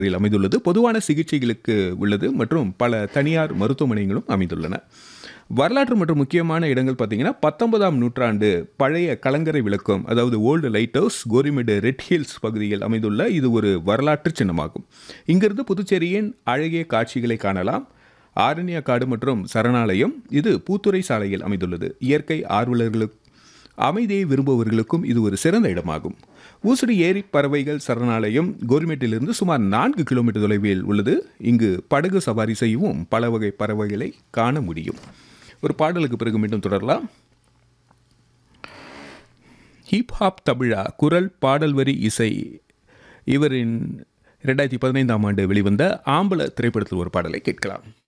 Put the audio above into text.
இதில் அமைந்துள்ளது பொதுவான சிகிச்சைகளுக்கு உள்ளது மற்றும் பல தனியார் மருத்துவமனைகளும் அமைந்துள்ளன வரலாற்று மற்றும் முக்கியமான இடங்கள் பார்த்தீங்கன்னா பத்தொன்பதாம் நூற்றாண்டு பழைய கலங்கரை விளக்கம் அதாவது old lighthouse Gorimedu Red Hills பகுதியில் அமைந்துள்ள இது ஒரு வரலாற்று சின்னமாகும் இங்கிருந்து புதுச்சேரியின் அழகிய காட்சிகளை காணலாம் ஆரண்ய காடு மற்றும் சரணாலயம் இது பூத்துறை சாலையில் அமைந்துள்ளது இயற்கை ஆர்வலர்களுக்கு அமைதியை விரும்புபவர்களுக்கும் இது ஒரு சிறந்த இடமாகும் ஊசுடி ஏரி பறவைகள் சரணாலயம் கோரிமேட்டிலிருந்து சுமார் நான்கு கிலோமீட்டர் தொலைவில் உள்ளது இங்கு படகு சவாரி செய்யவும் பல வகை பறவைகளை காண முடியும் ஒரு பாடலுக்கு பிறகு மீண்டும் தொடரலாம் ஹிப்ஹாப் தமிழா குரல் பாடல் வரி இசை இவரின் ரெண்டாயிரத்தி பதினைந்தாம் ஆண்டு வெளிவந்த ஆம்பல திரைப்படத்தில் ஒரு பாடலை கேட்கலாம்